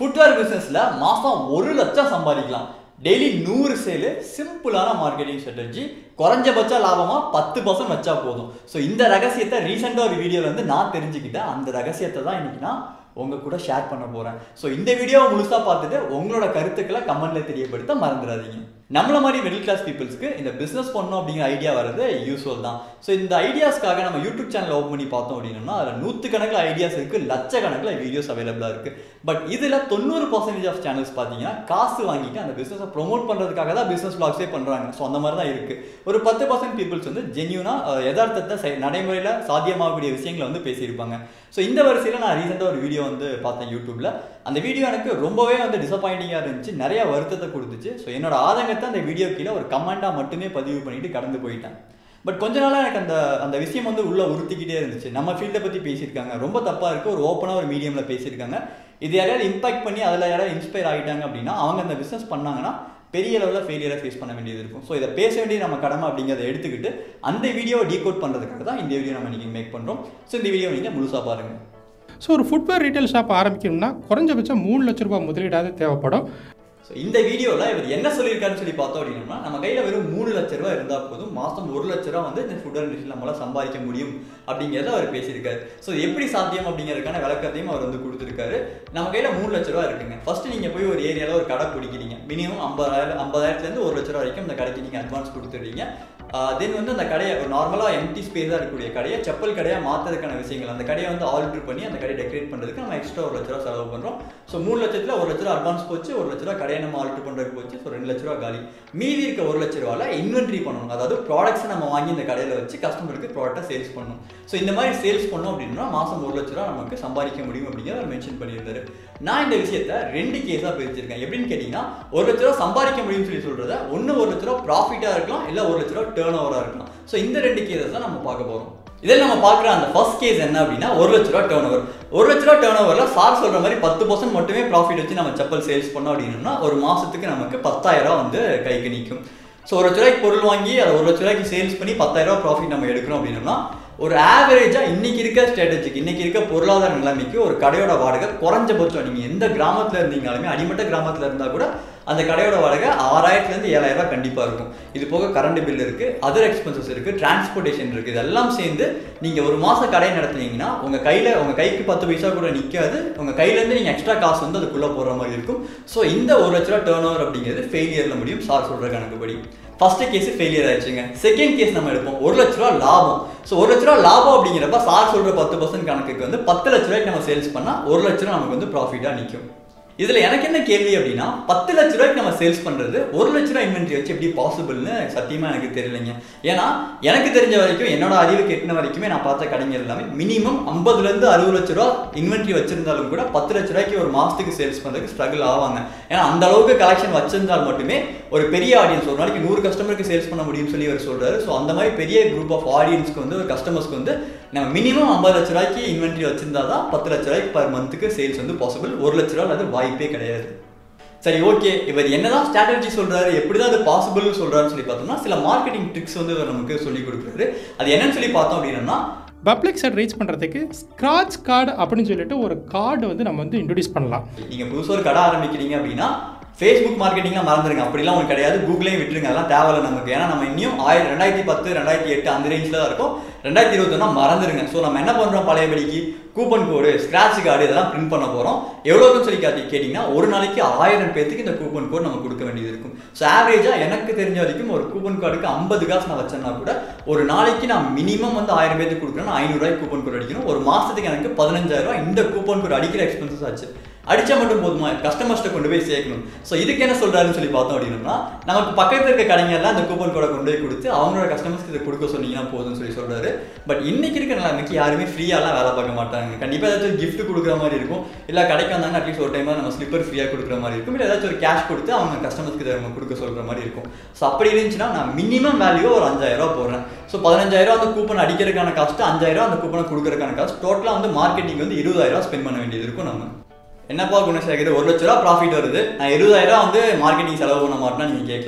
footwear பிஸ்னஸில் மாதம் ஒரு லட்சம் சம்பாதிக்கலாம் டெய்லி நூறு சேலு சிம்பிளான மார்க்கெட்டிங் ஸ்ட்ராட்டஜி குறைஞ்சபட்ச லாபமாக பத்து பர்சன்ட் வச்சா போதும் ஸோ இந்த ரகசியத்தை ரீசெண்டாக ஒரு வீடியோவில் வந்து நான் தெரிஞ்சுக்கிட்டேன் அந்த ரகசியத்தை தான் இன்னைக்கு நான் உங்க கூட ஷேர் பண்ண போறேன் ஸோ இந்த வீடியோவை முழுசா பார்த்துட்டு உங்களோட கருத்துக்களை கமெண்ட்ல தெரியப்படுத்த மறந்துடாதீங்க நம்மள மாதிரி மிடில் கிளாஸ் பீப்புள்ஸ்க்கு இந்த பிசினஸ் பண்ணணும் அப்படிங்கிற ஐடியா வர்றது யூஸ்வல் தான் ஸோ இந்த ஐடியாஸ்க்காக நம்ம யூடியூப் சேனல் ஓப்பன் பண்ணி பார்த்தோம் அப்படின்னா அதில் நூற்றுக்கணக்கில் ஐடியாஸ் இருக்கு லட்சக்கணக்கில் வீடியோஸ் அவைலபிளாக இருக்கு பட் இதில் தொண்ணூறு பர்சன்டேஜ் ஆஃப் சேனல்ஸ் பார்த்தீங்கன்னா காசு வாங்கிட்டு அந்த பிசினஸை ப்ரொமோட் பண்ணுறதுக்காக தான் பிசினஸ் பிளாக்ஸே பண்ணுறாங்க ஸோ அந்த மாதிரி தான் இருக்கு ஒரு பத்து பர்சன்ட் பீப்புள்ஸ் வந்து ஜென்யூனா யதார்த்தத்தை செய்- நடைமுறையில் சாத்தியமாகக்கூடிய விஷயங்களை வந்து பேசியிருப்பாங்க ஸோ இந்த வரிசையில் நான் ரீசெண்டாக ஒரு வீடியோ வந்து பார்த்தேன் யூடியூப்ல அந்த வீடியோ எனக்கு ரொம்பவே வந்து டிசப்பாயிண்டிங்காக இருந்துச்சு நிறைய வருத்தத்தை கொடுத்துச்சு ஸோ என்னோட ஆதங்கத்தை அந்த வீடியோ கீழே ஒரு கமெண்டாக மட்டுமே பதிவு பண்ணிட்டு கடந்து போயிட்டேன் பட் கொஞ்ச நாளாக எனக்கு அந்த அந்த விஷயம் வந்து உள்ள உறுத்திக்கிட்டே இருந்துச்சு நம்ம ஃபீல்டை பற்றி பேசியிருக்காங்க ரொம்ப தப்பாக இருக்கு ஒரு ஓப்பனாக ஒரு மீடியமில் பேசியிருக்காங்க இது யாரையாவது இம்பாக்ட் பண்ணி அதில் யாராவது இன்ஸ்பயர் ஆகிட்டாங்க அப்படின்னா அவங்க அந்த பிஸ்னஸ் பண்ணாங்கன்னா பெரிய லெவலில் ஃபெயிலியரை ஃபேஸ் பண்ண வேண்டியது இருக்கும் ஸோ இதை பேச வேண்டிய நம்ம கடமை அப்படிங்கிறத எடுத்துக்கிட்டு அந்த வீடியோவை டீகோட் பண்ணுறதுக்காக தான் இந்த வீடியோ நம்ம இன்னைக்கு மேக் பண்ணுறோம் ஸோ இந்த வீடியோ நீங்கள் முழுசாக பாருங்கள் ஸோ ஒரு ஃபுட்வேர் ரீட்டைல் ஷாப் ஆரம்பிக்கணும்னா குறைஞ்சபட்சம் மூணு லட்ச ரூபாய் முதலீடாவது தேவைப்படும் ஸோ இந்த வீடியோவில் இவர் என்ன சொல்லியிருக்காருன்னு சொல்லி பார்த்தோம் அப்படின்னா நம்ம கையில் வெறும் மூணு லட்ச ரூபா இருந்தால் போதும் மாதம் ஒரு லட்ச ரூபா வந்து இந்த ஃபுட் இண்டஸ்ட்ரியில் நம்மளால் சம்பாதிக்க முடியும் அப்படிங்கிறத அவர் பேசியிருக்காரு ஸோ எப்படி சாத்தியம் அப்படிங்கிறதுக்கான விளக்கத்தையும் அவர் வந்து கொடுத்துருக்காரு நம்ம கையில் மூணு லட்ச ரூபா இருக்குங்க ஃபர்ஸ்ட் நீங்கள் போய் ஒரு ஏரியாவில் ஒரு கடை பிடிக்கிறீங்க மினிமம் ஐம்பதாயிரம் ஐம்பதாயிரத்துலேருந்து ஒரு லட்ச ரூபா வரைக்கும் அந்த கடைக்கு நீங்கள் அட்வான்ஸ் கொடுத்துடுறீங்க தென் வந்து அந்த கடையை ஒரு நார்மலாக எம்டி ஸ்பேஸாக இருக்கக்கூடிய கடையை செப்பல் கடையாக மாற்றுறதுக்கான விஷயங்கள் அந்த கடையை வந்து ஆல்டர் பண்ணி அந்த கடையை டெக்கரேட் பண்ணுறதுக்கு நம்ம எக்ஸ்ட்ரா ஒரு லட்ச ரூபா செலவு பண்ணுறோம் ஸோ மூணு லட்சத்தில் ஒரு லட்ச ரூபா அட்வான்ஸ் போச்சு ஒரு லட்ச ரூபா கடையை நம்ம ஆல்டர் பண்ணுறதுக்கு போச்சு ஸோ ரெண்டு லட்ச ரூபா காலி மீதி இருக்க ஒரு லட்ச ரூபாவில் இன்வென்ட்ரி பண்ணணும் அதாவது ப்ராடக்ட்ஸ் நம்ம வாங்கி இந்த கடையில் வச்சு கஸ்டமருக்கு ப்ராடக்ட்டை சேல்ஸ் பண்ணணும் ஸோ இந்த மாதிரி சேல்ஸ் பண்ணோம் அப்படின்னா மாதம் ஒரு லட்ச ரூபா நமக்கு சம்பாதிக்க முடியும் அப்படிங்கிறத மென்ஷன் பண்ணியிருந்தாரு நான் இந்த விஷயத்தை ரெண்டு கேஸாக பிரிச்சிருக்கேன் எப்படின்னு கேட்டிங்கன்னா ஒரு லட்ச ரூபா சம்பாதிக்க முடியும்னு சொல்லி சொல்கிறத ஒன்று ஒரு லட்ச ரூபா ப்ராஃபிட்டாக இருக்கலாம் இல்லை ஒரு லட்ச ரூபா டேர்ன் ஓவராக இருக்கலாம் ஸோ இந்த ரெண்டு கேஸஸ் தான் நம்ம பார்க்க போகிறோம் இதில் நம்ம பார்க்குற அந்த ஃபர்ஸ்ட் கேஸ் என்ன அப்படின்னா ஒரு லட்ச ரூபா டேர்ன் ஓவர் ஒரு லட்ச ரூபா டேர்ன் ஓவரில் சார் சொல்கிற மாதிரி பத்து பர்சன்ட் மட்டுமே ப்ராஃபிட் வச்சு நம்ம செப்பல் சேல்ஸ் பண்ணோம் அப்படின்னா ஒரு மாதத்துக்கு நமக்கு பத்தாயிரம் ரூபா வந்து கைக்கு நிற்கும் ஸோ ஒரு லட்ச ரூபாய்க்கு பொருள் வாங்கி அதை ஒரு லட்ச ரூபாய்க்கு சேல்ஸ் பண்ணி பத்தாயிரம் ரூபா ப்ராஃபிட் நம்ம எடுக்கிறோம் அப்படின்னா ஒரு ஆவரேஜாக இன்னைக்கு இருக்க ஸ்ட்ராட்டஜிக்கு இன்னைக்கு இருக்க பொருளாதார நிலைமைக்கு ஒரு கடையோட வாடகை குறைஞ்சபட்சம் நீங்கள் எந்த கிராமத்தில் இருந்தீங்கனாலுமே அடிமட்ட கிராமத்தில் இருந்தால் கூட அந்த கடையோட வாடகை ஆறாயிரத்துலேருந்து ஏழாயிரம் ரூபாய் கண்டிப்பாக இருக்கும் இது போக கரண்ட் பில் இருக்குது அதர் எக்ஸ்பென்சஸ் இருக்குது டிரான்ஸ்போர்ட்டேஷன் இருக்குது இதெல்லாம் சேர்ந்து நீங்கள் ஒரு மாதம் கடை நடத்துனீங்கன்னா உங்கள் கையில் உங்கள் கைக்கு பத்து பைசா கூட நிற்காது உங்கள் கையிலேருந்து நீங்கள் எக்ஸ்ட்ரா காசு வந்து அதுக்குள்ளே போடுற மாதிரி இருக்கும் ஸோ இந்த ஒரு லட்ச ரூபா டேர்ன் ஓவர் அப்படிங்கிறது ஃபெயிலியரில் முடியும் சார் சொல்கிற கணக்குப்படி ஃபர்ஸ்ட் கேஸ் ஃபெயிலியர் ஆயிடுச்சுங்க செகண்ட் கேஸ் நம்ம எடுப்போம் ஒரு லட்ச ரூபா லாபம் ஸோ ஒரு லட்ச ரூபா லாபம் அப்படிங்கிறப்ப சார் சொல்ற பத்து பர்சன்ட் கணக்குக்கு வந்து பத்து லட்ச ரூபாய்க்கு நம்ம சேல்ஸ் பண்ணா ஒரு லட்ச ரூபா நமக்கு வந்து ப்ராஃபிட்டா நிற்கும் இதுல எனக்கு என்ன கேள்வி அப்படின்னா பத்து லட்ச ரூபாய்க்கு நம்ம சேல்ஸ் பண்றது ஒரு லட்ச ரூபாய் இன்வென்ட்ரி வச்சு எப்படி பாசிபிள்னு சத்தியமா எனக்கு தெரியலைங்க ஏன்னா எனக்கு தெரிஞ்ச வரைக்கும் என்னோட அறிவுக்கு எட்டின வரைக்குமே நான் பார்த்த கடைஞர் எல்லாமே மினிமம் ஐம்பதுல இருந்து அறுபது லட்ச ரூபா இன்வென்ட்ரி வச்சிருந்தாலும் கூட பத்து லட்ச ரூபாய்க்கு ஒரு மாசத்துக்கு சேல்ஸ் பண்றதுக்கு ஸ்ட்ரகிள் ஆவாங்க ஏன்னா அந்த அளவுக்கு கலெக்ஷன் வச்சிருந்தால் மட்டுமே ஒரு பெரிய ஆடியன்ஸ் ஒரு நாளைக்கு நூறு கஸ்டமருக்கு சேல்ஸ் பண்ண முடியும்னு சொல்லி அவர் சொல்றாரு ஸோ அந்த மாதிரி பெரிய குரூப் ஆஃப் ஆடியன்ஸ்க்கு வந்து ஒரு கஸ்டமர்ஸ்க்கு வந்து நம்ம மினிமம் ஐம்பது லட்ச ரூபாய்க்கு இன்வென்ட்ரி வச்சிருந்தா தான் பத்து லட்ச ரூபாய்க்கு பர் மந்த்துக்கு சேல்ஸ் வந்து பாசிபிள் ஒரு லட்ச ரூபா அது வாய்ப்பே கிடையாது சரி ஓகே இவர் என்னதான் ஸ்ட்ராட்டஜி சொல்றாரு எப்படிதான் அது பாசிபிள்னு சொல்றாருன்னு சொல்லி பார்த்தோம்னா சில மார்க்கெட்டிங் ட்ரிக்ஸ் வந்து இவர் நமக்கு சொல்லி கொடுக்குறாரு அது என்னன்னு சொல்லி பார்த்தோம் அப்படின்னா பப்ளிக் சைட் ரீச் பண்ணுறதுக்கு ஸ்க்ராட்ச் கார்டு அப்படின்னு சொல்லிட்டு ஒரு கார்டு வந்து நம்ம வந்து இன்ட்ரடியூஸ் பண்ணலாம் நீங்க புதுசா ஒரு கடை ஆரம்பிக்கிறீங்க அப்படின்னா ஃபேஸ்புக் மார்க்கெட்டிங்லாம் மறந்துருங்க அப்படிலாம் உங்களுக்கு கிடையாது கூகுளையும் விட்டுருங்க அதெல்லாம் தேவையில்ல நமக்கு ஏன்னா நம்ம இன்னும் ஆயிரம் ரெண்டாயிரத்தி பத்து ரெண்டாயிரத்தி எட்டு அந்த ரேஞ்சில் தான் இருக்கும் ரெண்டாயிரத்தி இருபத்தொன்னா மறந்துருங்க ஸோ நம்ம என்ன பண்ணுறோம் பழையபடிக்கு கூப்பன் கோடு ஸ்க்ராட்ச் கார்டு இதெல்லாம் பிரிண்ட் பண்ண போகிறோம் எவ்வளோக்குன்னு சொல்லி காட்டி கேட்டிங்கன்னா ஒரு நாளைக்கு ஆயிரம் பேத்துக்கு இந்த கூப்பன் கோட் நம்ம கொடுக்க வேண்டியது இருக்கும் ஸோ ஆவரேஜாக எனக்கு தெரிஞ்ச வரைக்கும் ஒரு கூப்பன் கார்டுக்கு ஐம்பது காசு நான் வச்சேன்னா கூட ஒரு நாளைக்கு நான் மினிமம் வந்து ஆயிரம் பேத்துக்கு கொடுக்குறேன் ஐநூறுரூவாய்க்கு கூப்பன் கோட் அடிக்கணும் ஒரு மாதத்துக்கு எனக்கு பதினஞ்சாயிரம் ரூபாய் இந்த கூப்பன் கோட் அடிக்கிற எக்ஸ்பென்சஸ் ஆச்சு அடிச்சா மட்டும் போதுமா கஸ்டமர்ஸ்ட்டை கொண்டு போய் சேர்க்கணும் ஸோ இதுக்கு என்ன சொல்றாருன்னு சொல்லி பார்த்தோம் அப்படின்னா நமக்கு பக்கத்தில் இருக்க கடைங்கெல்லாம் அந்த கூப்பன் கோடை கொண்டு போய் கொடுத்து அவங்களோட கஸ்டமர்ஸ்க்கு இதை கொடுக்க சொன்னீங்கன்னா போதும்னு சொல்லி சொல்றாரு பட் இன்னைக்கு இருக்க நிலைமைக்கு யாருமே ஃப்ரீயாலாம் வேலை பார்க்க மாட்டாங்க கண்டிப்பாக ஏதாச்சும் கிஃப்ட் கொடுக்குற மாதிரி இருக்கும் இல்லை கடைக்கு வந்தாங்க அட்லீஸ்ட் ஒரு டைம் நம்ம ஸ்லிப்பர் ஃப்ரீயாக கொடுக்குற மாதிரி இருக்கும் இல்லை ஏதாச்சும் ஒரு கேஷ் கொடுத்து அவங்க கஸ்டமர்ஸ்க்கு இதை நம்ம கொடுக்க சொல்கிற மாதிரி இருக்கும் ஸோ அப்படி இருந்துச்சுன்னா நான் மினிமம் வேல்யூ ஒரு அஞ்சாயிரம் ரூபா போடுறேன் ஸோ பதினஞ்சாயிரம் அந்த கூப்பன் அடிக்கிறதுக்கான காஸ்ட் அஞ்சாயிரம் அந்த கூப்பனை கொடுக்கறதுக்கான காஸ்ட் டோட்டலாக வந்து மார்க்கெட்டிங் வந்து இருபதாயிரம் ஸ்பெண்ட் பண்ண வேண்டியது இருக்கும் நம்ம என்னப்பா குணசேகர் ஒரு லட்ச ரூபா ப்ராஃபிட் வருது நான் இருபதாயிரம் வந்து மார்க்கெட்டிங் செலவு பண்ண மாட்டேன்னா நீங்கள் கேட்கலாம்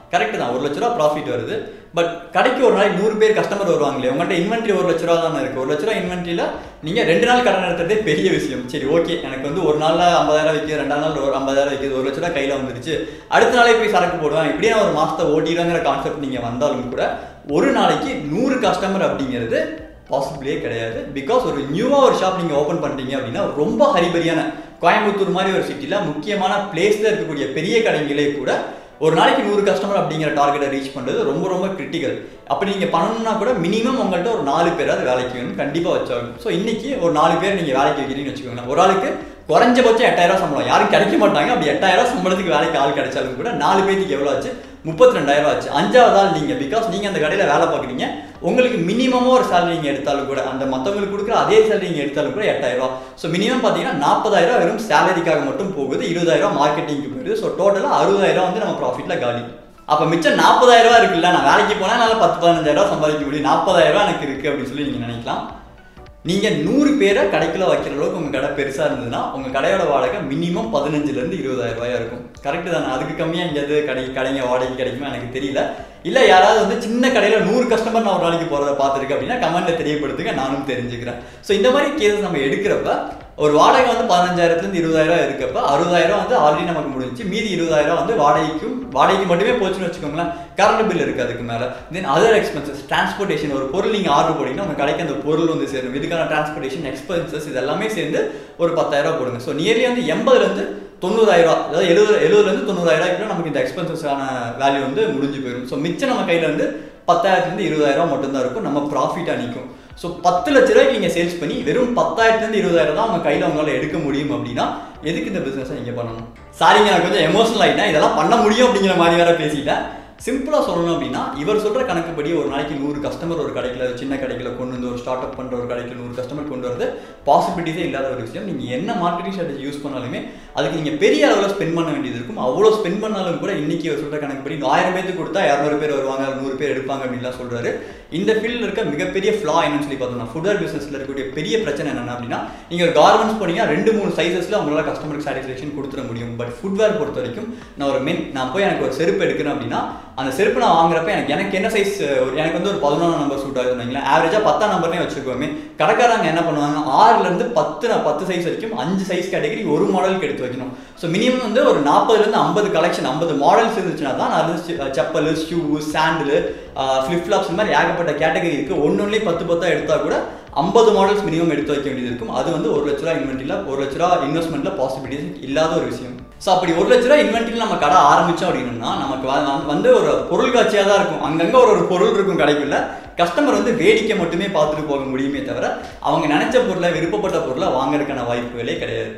கரெக்ட் தான் ஒரு லட்ச ரூபா ப்ராஃபிட் வருது பட் கடைக்கு ஒரு நாளைக்கு நூறு பேர் கஸ்டமர் வருவாங்களே உங்கள்கிட்ட இன்வென்ட்ரி ஒரு லட்ச ரூபா தானே இருக்குது ஒரு லட்ச ரூபா இன்வென்ட்ரியில் நீங்கள் ரெண்டு நாள் கடை நடத்துறதே பெரிய விஷயம் சரி ஓகே எனக்கு வந்து ஒரு நாளில் ஐம்பதாயிரம் வைக்கிது ரெண்டாம் நாள் ஒரு ஐம்பதாயிரம் வைக்கிது ஒரு லட்ச ரூபா கையில் வந்துருச்சு அடுத்த நாளே போய் சரக்கு போடுவேன் இப்படியே நான் ஒரு மாதத்தை ஓட்டிடுங்கிற கான்செப்ட் நீங்கள் வந்தாலும் கூட ஒரு நாளைக்கு நூறு கஸ்டமர் அப்படிங்கிறது பாசிபிளே கிடையாது பிகாஸ் ஒரு நியூவாக ஒரு ஷாப் நீங்கள் ஓப்பன் பண்ணுறீங்க அப்படின்னா ரொம்ப ஹரிபரியான கோயம்புத்தூர் மாதிரி ஒரு சிட்டியில் முக்கியமான பிளேஸில் இருக்கக்கூடிய பெரிய கடைங்களே கூட ஒரு நாளைக்கு நூறு கஸ்டமர் அப்படிங்கிற டார்கெட்டை ரீச் பண்ணுறது ரொம்ப ரொம்ப கிரிட்டிக்கல் அப்படி நீங்கள் பண்ணணும்னா கூட மினிமம் உங்கள்கிட்ட ஒரு நாலு பேராவது வேலைக்கு வேணும் கண்டிப்பாக வச்சாகணும் ஸோ இன்னைக்கு ஒரு நாலு பேர் நீங்கள் வேலைக்கு வைக்கிறீங்கன்னு வச்சுக்கோங்களேன் ஒரு ஆளுக்கு குறைஞ்சபட்சம் எட்டாயிரம் சம்பளம் யாரும் கிடைக்க மாட்டாங்க அப்படி எட்டாயிரம் சம்பளத்துக்கு வேலைக்கு ஆள் கிடைச்சாலும் கூட நாலு பேருக்கு எவ்வளோ ஆச்சு முப்பத்தி ரெண்டாயிரம் ஆச்சு அஞ்சாவது ஆள் நீங்கள் பிகாஸ் நீங்கள் அந்த கடையில் வேலை பார்க்குறீங்க உங்களுக்கு மினிமமாக ஒரு சேலரி நீங்கள் எடுத்தாலும் கூட அந்த மற்றவங்களுக்கு கொடுக்குற அதே சேலரி நீங்கள் எடுத்தாலும் கூட எட்டாயிரம் ரூபா ஸோ மினிமம் பார்த்தீங்கன்னா நாற்பதாயிரம் வெறும் சேலரிக்காக மட்டும் போகுது இருபதாயிரம் மார்க்கெட்டிங்க்கு போயிடுது ஸோ டோட்டலாக அறுபதாயிரம் வந்து நம்ம ப்ராஃபிட்டில் காலி அப்போ மிச்சம் நாற்பதாயிரம் ரூபா இருக்குல்ல நான் வேலைக்கு போனால் என்னால் பத்து பதினஞ்சாயிரம் ரூபா சம்பாதிக்க முடியும் நாற்பதாயிரம் ரூபா எனக்கு இருக்குது அப்படின்னு சொல்லி நீங்கள் நினைக்கலாம் நீங்கள் நூறு பேரை கடைக்குள்ள வைக்கிற அளவுக்கு உங்கள் கடை பெருசாக இருந்ததுன்னா உங்கள் கடையோட வாடகை மினிமம் பதினஞ்சுலேருந்து இருபதாயிரம் ரூபாயா இருக்கும் கரெக்டு தானே அதுக்கு கம்மியாக எங்கேயாவது கடை கடைங்க வாடகை கிடைக்குமா எனக்கு தெரியல இல்லை யாராவது வந்து சின்ன கடையில் நூறு கஸ்டமர் நான் ஒரு நாளைக்கு போகிறத பார்த்துருக்கேன் அப்படின்னா கமெண்ட்டில் தெரியப்படுத்துங்க நானும் தெரிஞ்சுக்கிறேன் ஸோ இந்த மாதிரி கேஸ் நம்ம எடுக்கிறப்ப ஒரு வாடகை வந்து பதினஞ்சாயிரத்துலேருந்து இருபதாயிரம் இருக்கப்ப அறுபதாயிரம் வந்து ஆல்ரெடி நமக்கு முடிஞ்சு மீதி இருபதாயிரம் வந்து வாடகைக்கும் வாடகைக்கு மட்டுமே போச்சுன்னு வச்சுக்கோங்களேன் கரண்ட் பில் இருக்குது அதுக்கு மேலே தென் அதர் எக்ஸ்பென்சஸ் டிரான்ஸ்போர்ட்டேஷன் ஒரு பொருள் நீங்கள் ஆர்டர் போட்டிங்கன்னா உங்கள் கடைக்கு அந்த பொருள் வந்து சேரும் இதுக்கான டிரான்ஸ்போர்ட்டேஷன் எக்ஸ்பென்சஸ் இது எல்லாமே சேர்ந்து ஒரு பத்தாயிரம் போடுங்க ஸோ நியர்லி வந்து எண்பதுலேருந்து தொண்ணூறாயிரம் ரூபா அதாவது எழுபது எழுபதுலேருந்து தொண்ணூறாயிரம் நமக்கு இந்த எக்ஸ்பென்சஸான வேல்யூ வந்து முடிஞ்சு போயிடும் ஸோ மிச்சம் நம்ம கையில் வந்து பத்தாயிரத்துலேருந்து இருபதாயிரம் மட்டும்தான் இருக்கும் நம்ம ப்ராஃபிட்டாக நிற்கும் ஸோ பத்து லட்ச ரூபாய்க்கு நீங்கள் சேல்ஸ் பண்ணி வெறும் பத்தாயிரத்துலேருந்து இருபதாயிரம் தான் உங்கள் கையில் உங்களால் எடுக்க முடியும் அப்படின்னா எதுக்கு இந்த பிஸ்னஸை நீங்கள் பண்ணணும் சாரிங்க நான் கொஞ்சம் எமோஷனல் ஆகிட்டேன் இதெல்லாம் பண்ண முடியும் அப்படிங்கிற மாதிரி வேற பேசிட்டேன் சிம்பிளாக சொல்லணும் அப்படின்னா இவர் சொல்கிற கணக்குப்படி ஒரு நாளைக்கு நூறு கஸ்டமர் ஒரு கடைக்கில் சின்ன கடைக்கில் கொண்டு வந்து ஒரு ஸ்டார்ட் அப் பண்ணுற ஒரு கடைக்கு நூறு கஸ்டமர் கொண்டு வரது பாசிபிலிட்டிஸே இல்லாத ஒரு விஷயம் நீங்கள் என்ன மார்க்கெட்டிங் ஸ்ட்ராட்டஜி யூஸ் பண்ணாலுமே அதுக்கு நீங்கள் பெரிய அளவில் ஸ்பெண்ட் பண்ண வேண்டியது இருக்கும் அவ்வளோ ஸ்பெண்ட் பண்ணாலும் கூட இன்னைக்கு அவர் சொல்கிற கணக்குப்படி ஆயிரம் பேருக்கு கொடுத்தா இரநூறு பேர் வருவாங்க நூறு பேர் எடுப்பாங்க அப்படின்லாம் சொல்கிறாரு இந்த ஃபீல்டில் இருக்க மிகப்பெரிய ஃப்ளா என்னன்னு சொல்லி பார்த்தோம்னா ஃபுட்வேர் பிஸ்னஸில் இருக்கக்கூடிய பெரிய பிரச்சனை என்னென்ன அப்படின்னா நீங்கள் கார்மெண்ட்ஸ் போனீங்கன்னா ரெண்டு மூணு சைஸஸில் உங்களால் கஸ்டமருக்கு சாட்டிஸ்ஃபேக்ஷன் கொடுத்துட முடியும் பட் ஃபுட்வேர் பொறுத்த வரைக்கும் நான் ஒரு மென் நான் போய் எனக்கு ஒரு செருப்பு எடுக்கிறேன் அப்படின்னா அந்த செருப்பு நான் வாங்குறப்ப எனக்கு எனக்கு என்ன சைஸ் எனக்கு வந்து ஒரு பதினொன்றாம் நம்பர் சூட் ஆகுதுன்னு வைங்களேன் ஆவரேஜாக பத்தாம் நம்பர்னே வச்சுக்கோமே கடைக்காரங்க என்ன பண்ணுவாங்க ஆறுலேருந்து பத்து நான் பத்து சைஸ் வரைக்கும் அஞ்சு சைஸ் கேட்டகரி ஒரு மாடலுக்கு எடுத்து வைக்கணும் ஸோ மினிமம் வந்து ஒரு நாற்பதுலேருந்து ஐம்பது கலெக்ஷன் ஐம்பது மாடல்ஸ் இருந்துச்சுன்னா தான் நான் வந்து chappal shoe sandal flip flops இந்த மாதிரி ஏகப்பட்ட கேட்டகரி இருக்குது ஒன்று பத்து பத்தா எடுத்தால் கூட ஐம்பது மாடல்ஸ் மினிமம் எடுத்து வைக்க வேண்டியது இருக்கும் அது வந்து ஒரு லட்ச ரூபா இன்வென்ட்ரியில் ஒரு லட்ச ரூபா இன்வெஸ்ட்மெண்ட்டில் பாசிபிலிட்டிஸ் இல்லாத ஒரு விஷயம் ஸோ அப்படி ஒரு லட்ச ரூபா இன்வென்ட்ரியில் நம்ம கடை ஆரம்பித்தோம் அப்படின்னா நமக்கு வ- வந்து ஒரு பொருள் காட்சியாக தான் இருக்கும் அங்கங்கே ஒரு ஒரு பொருள் இருக்கும் கடைக்குள்ள கஸ்டமர் வந்து வேடிக்கை மட்டுமே பார்த்துட்டு போக முடியுமே தவிர அவங்க நினைச்ச பொருளை விருப்பப்பட்ட பொருளை வாங்குறதுக்கான வாய்ப்புகளே கிடையாது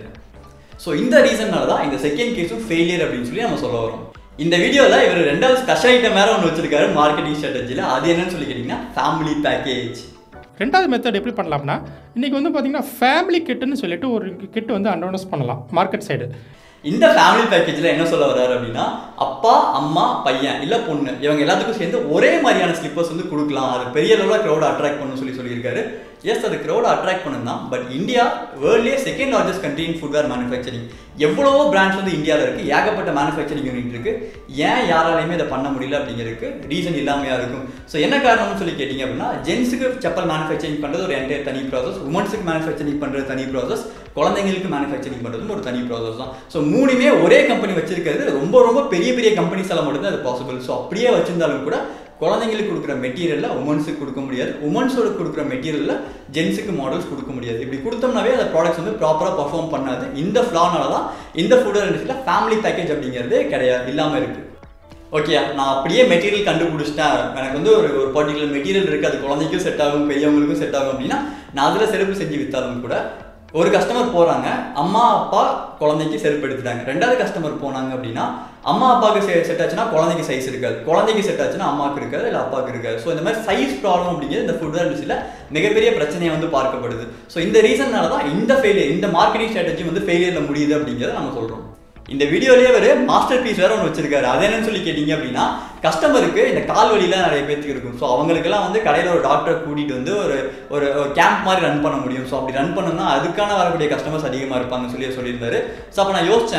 ஸோ இந்த ரீசன்னால தான் இந்த செகண்ட் கேஸும் ஃபெயிலியர் அப்படின்னு சொல்லி நம்ம சொல்ல வரோம் இந்த வீடியோவில் இவர் ரெண்டாவது ஸ்பெஷல் ஐட்டம் வேற ஒன்று வச்சிருக்காரு மார்க்கெட்டிங் ஸ்ட்ராட்டஜியில் அது என்னன்னு சொல்லி கேட்டிங்கன்னா ஃபேமிலி பேக்கேஜ் ரெண்டாவது மெத்தட் எப்படி பண்ணலாம்னா இன்றைக்கி வந்து பார்த்தீங்கன்னா ஃபேமிலி கிட்டுன்னு சொல்லிட்டு ஒரு கிட் வந்து அனௌன்ஸ் பண்ணலாம் மார்க்கெட் சைடு இந்த ஃபேமிலி பேக்கேஜில் என்ன சொல்ல வர்றாரு அப்படின்னா அப்பா அம்மா பையன் இல்லை பொண்ணு இவங்க எல்லாத்துக்கும் சேர்ந்து ஒரே மாதிரியான ஸ்லிப்பர்ஸ் வந்து கொடுக்கலாம் அது பெரிய லெவலில் க்ரௌட் அட்ராக்ட் பண்ணணும்னு சொல்லி சொல்லியிருக்காரு எஸ் அது க்ரௌட் அட்ராக்ட் பண்ணும் தான் பட் இந்தியா வேர்ல்ட்லேயே second largest country in footwear manufacturing எவ்வளவோ பிராண்ட்ஸ் வந்து இந்தியாவில் இருக்குது ஏகப்பட்ட மேனுஃபேக்சரிங் யூனிட் இருக்குது ஏன் யாராலையுமே இதை பண்ண முடியல அப்படிங்கிறதுக்கு ரீசன் இல்லாமையா இருக்கும் ஸோ என்ன காரணம்னு சொல்லி கேட்டிங்க அப்படின்னா ஜென்ஸுக்கு செப்பல் மேனுஃபேக்சரிங் பண்ணுறது ஒரு என்டையர் தனி ப்ராசஸ் உமன்ஸுக்கு மேனுஃபேக்சரிங் பண்ணுறது தனி ப்ராசஸ் குழந்தைங்களுக்கு மேனுஃபேக்சரிங் பண்ணுறதும் ஒரு தனி ப்ராசஸ் தான் ஸோ மூணுமே ஒரே கம்பெனி வச்சிருக்கிறது ரொம்ப ரொம்ப பெரிய பெரிய கம்பெனிஸால் மட்டும்தான் அது பாசிபிள் ஸோ அப்படியே வச்சிருந்தாலும் கூட குழந்தைங்களுக்கு கொடுக்குற மெட்டீரியலில் உமன்ஸுக்கு கொடுக்க முடியாது உமன்ஸோட கொடுக்குற மெட்டீரியலில் ஜென்ஸுக்கு மாடல்ஸ் கொடுக்க முடியாது இப்படி கொடுத்தோம்னாவே அந்த ப்ராடக்ட்ஸ் வந்து ப்ராப்பராக பர்ஃபார்ம் பண்ணாது இந்த ஃப்ளானால தான் இந்த ஃபுட் இண்டஸ்ட்ரியில் ஃபேமிலி பேக்கேஜ் அப்படிங்கிறதே கிடையாது இல்லாமல் இருக்குது ஓகே நான் அப்படியே மெட்டீரியல் கண்டுபிடிச்சிட்டேன் எனக்கு வந்து ஒரு ஒரு பர்டிகுலர் மெட்டீரியல் இருக்குது அது குழந்தைக்கும் செட் ஆகும் பெரியவங்களுக்கும் செட் ஆகும் அப்படின்னா நான் அதில் செருப்பு செஞ்சு விற்றாலும் கூட ஒரு கஸ்டமர் போகிறாங்க அம்மா அப்பா குழந்தைக்கு செருப்பு எடுத்துட்டாங்க ரெண்டாவது கஸ்டமர் போனாங்க அப்படின்னா அம்மா அப்பாவுக்கு செ செட் ஆச்சுன்னா குழந்தைக்கு சைஸ் இருக்காது குழந்தைக்கு செட் ஆச்சுன்னா அம்மாவுக்கு இருக்காது இல்லை அப்பாவுக்கு இருக்காது ஸோ இந்த மாதிரி சைஸ் ப்ராப்ளம் அப்படிங்கிறது இந்த ஃபுட்வேர் இண்டஸ்ட்ரியில் மிகப்பெரிய பிரச்சனையை வந்து பார்க்கப்படுது ஸோ இந்த ரீசன்னால தான் இந்த ஃபெயிலியர் இந்த மார்க்கெட்டிங் ஸ்ட்ராட்டஜி வந்து ஃபெயிலியரில் முடியுது அப்படிங்கிறத நம்ம சொல்கிறோம் இந்த வீடியோலயே ஒரு மாஸ்டர் பீஸ் வேற ஒன்று வச்சிருக்காரு அது என்னன்னு சொல்லி கேட்டீங்க அப்படின்னா கஸ்டமருக்கு இந்த கால் வலிலாம் நிறைய பேத்துக்கு இருக்கும் ஸோ அவங்களுக்கெல்லாம் வந்து கடையில் ஒரு டாக்டரை கூட்டிட்டு வந்து ஒரு ஒரு கேம்ப் மாதிரி ரன் பண்ண முடியும் ஸோ அப்படி ரன் பண்ணணும்னா அதுக்கான வரக்கூடிய கஸ்டமர்ஸ் அதிகமாக இருப்பாங்கன்னு சொல்லி சொல்லியிருந்தாரு ஸோ அப்போ நான் யோசிச்சேன்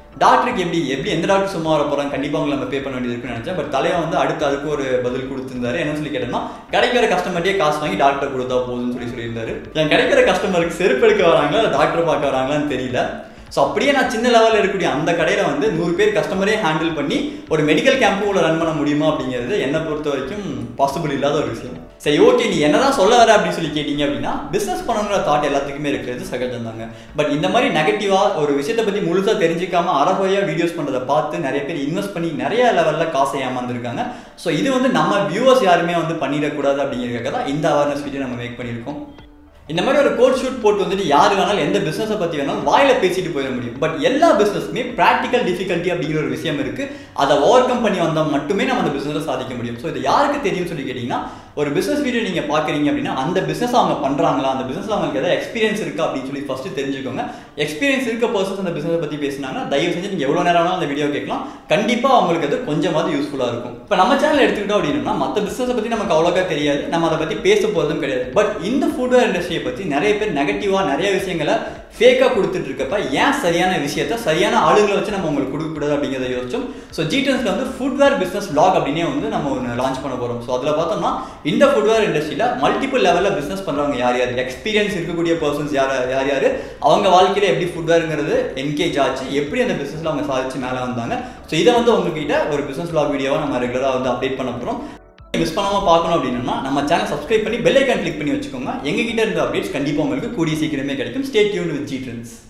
டாக்டருக்கு எப்படி எப்படி எந்த டாக்டர் சும்மா வர போறாங்க கண்டிப்பா அவங்க நம்ம பே பண்ண வேண்டியது இருக்குன்னு நினைச்சேன் பட் தலைவன் வந்து அடுத்து அதுக்கு ஒரு பதில் கொடுத்திருந்தாரு என்ன சொல்லி கேட்டேன்னா கிடைக்கிற கஸ்டமர்ட்டே காசு வாங்கி டாக்டர் கொடுத்தா போதும்னு சொல்லி சொல்லியிருந்தாரு என் கிடைக்கிற கஸ்டமருக்கு செருப்பு எடுக்க வராங்களா இல்லை டாக்டர் பார்க்க வராங்களான்னு தெரியல ஸோ அப்படியே நான் சின்ன லெவலில் இருக்கக்கூடிய அந்த கடையில் வந்து நூறு பேர் கஸ்டமரே ஹேண்டில் பண்ணி ஒரு மெடிக்கல் கேம்ப் உள்ள ரன் பண்ண முடியுமா அப்படிங்கிறது என்னை பொறுத்த வரைக்கும் பாசிபிள் இல்லாத ஒரு விஷயம் சரி ஓகே நீ என்னதான் சொல்ல வர அப்படின்னு சொல்லி கேட்டீங்க அப்படின்னா பிஸ்னஸ் பண்ணணுங்கிற தாட் எல்லாத்துக்குமே இருக்கிறது சகஜம் தாங்க பட் இந்த மாதிரி நெகட்டிவாக ஒரு விஷயத்தை பற்றி முழுசாக தெரிஞ்சுக்காம அறகுறையாக வீடியோஸ் பண்ணுறதை பார்த்து நிறைய பேர் இன்வெஸ்ட் பண்ணி நிறைய லெவலில் காசை ஏமாந்துருக்காங்க ஸோ இது வந்து நம்ம வியூவர்ஸ் யாருமே வந்து பண்ணிடக்கூடாது அப்படிங்கிறதுக்காக தான் இந்த அவேர்னஸ் வீடியோ நம்ம மேக் பண்ணியிருக்கோம் இந்த மாதிரி ஒரு கோட் ஷூட் போட்டு வந்துட்டு யார் வேணாலும் எந்த பிசினஸை பற்றி வேணாலும் வாயில பேசிட்டு போயிட முடியும் பட் எல்லா பிசினஸ்க்குமே ப்ராக்டிக்கல் டிஃபிகல்ட்டி அப்படிங்கிற ஒரு விஷயம் இருக்கு அதை ஓவர் கம் பண்ணி வந்தால் மட்டுமே நம்ம அந்த பிசினஸை சாதிக்க முடியும் ஸோ இது யாருக்கு தெரியும்னு சொல்லி கேட்டிங்கன்னா ஒரு பிசினஸ் வீடியோ நீங்கள் பார்க்குறீங்க அப்படின்னா அந்த பிசினஸ் அவங்க பண்ணுறாங்களா அந்த பிசினஸ்ல அவங்களுக்கு ஏதாவது எக்ஸ்பீரியன்ஸ் இருக்கா அப்படின்னு சொல்லி ஃபர்ஸ்ட் தெரிஞ்சுக்கோங்க எக்ஸ்பீரியன்ஸ் இருக்க பர்சன்ஸ் அந்த பிசினஸ் பற்றி பேசினாங்கன்னா தயவு செஞ்சு நீங்கள் எவ்வளோ நேரம் வேணாலும் அந்த வீடியோ கேட்கலாம் கண்டிப்பாக அவங்களுக்கு அது கொஞ்சமாவது யூஸ்ஃபுல்லாக இருக்கும் இப்போ நம்ம சேனல் எடுத்துக்கிட்டோம் அப்படின்னா மற்ற பிசினஸை பற்றி நமக்கு அவ்வளோக்கா தெரியாது நம்ம அதை பற்றி பேச போகிறதும் கிடையாது பட் இந்த ஃபுட்வேர் இண்டஸ்ட்ரியை பற்றி நிறைய பேர் நெகட்டிவாக நிறைய விஷயங்களை ஃபேக்காக கொடுத்துட்டு இருக்கப்ப ஏன் சரியான விஷயத்த சரியான ஆளுங்களை வச்சு நம்ம உங்களுக்கு கொடுக்கக்கூடாது அப்படிங்கிறத யோசிச்சோம் ஸோ ஜிடன்ஸ்க்கு வந்து ஃபுட்வேர் பிஸ்னஸ் பிளாக் அப்படின்னே வந்து நம்ம ஒன்று லான்ச் பண்ண போகிறோம் ஸோ அதில் பார்த்தோம்னா இந்த ஃபுட்வேர் இண்டஸ்ட்ரியில் மல்டிபிள் லெவலில் பிஸ்னஸ் பண்ணுறவங்க யார் யார் எக்ஸ்பீரியன்ஸ் இருக்கக்கூடிய பர்சன்ஸ் யார் யார் யார் அவங்க வாழ்க்கையில் எப்படி ஃபுட்வேருங்கிறது என்கேஜ் ஆச்சு எப்படி அந்த பிஸ்னஸில் அவங்க சாதிச்சு மேலே வந்தாங்க ஸோ இதை வந்து உங்ககிட்ட ஒரு பிஸ்னஸ் பிளாக் வீடியோவாக நம்ம ரெகுலராக வந்து அப்டேட் பண்ண போகிறோம் மிஸ் பண்ணாமல் பார்க்கணும் அப்படின்னா நம்ம சேனல் சப்ஸ்கிரைப் பண்ணி பெல் ஐக்கான் கிளிக் பண்ணி வச்சுக்கோங்க எங்ககிட்ட இருந்த அப்டேட்ஸ் கண்டிப்பாக உங்களுக்கு கூடிய சீக்கிரமே கிடைக்கும் stay tune with G trends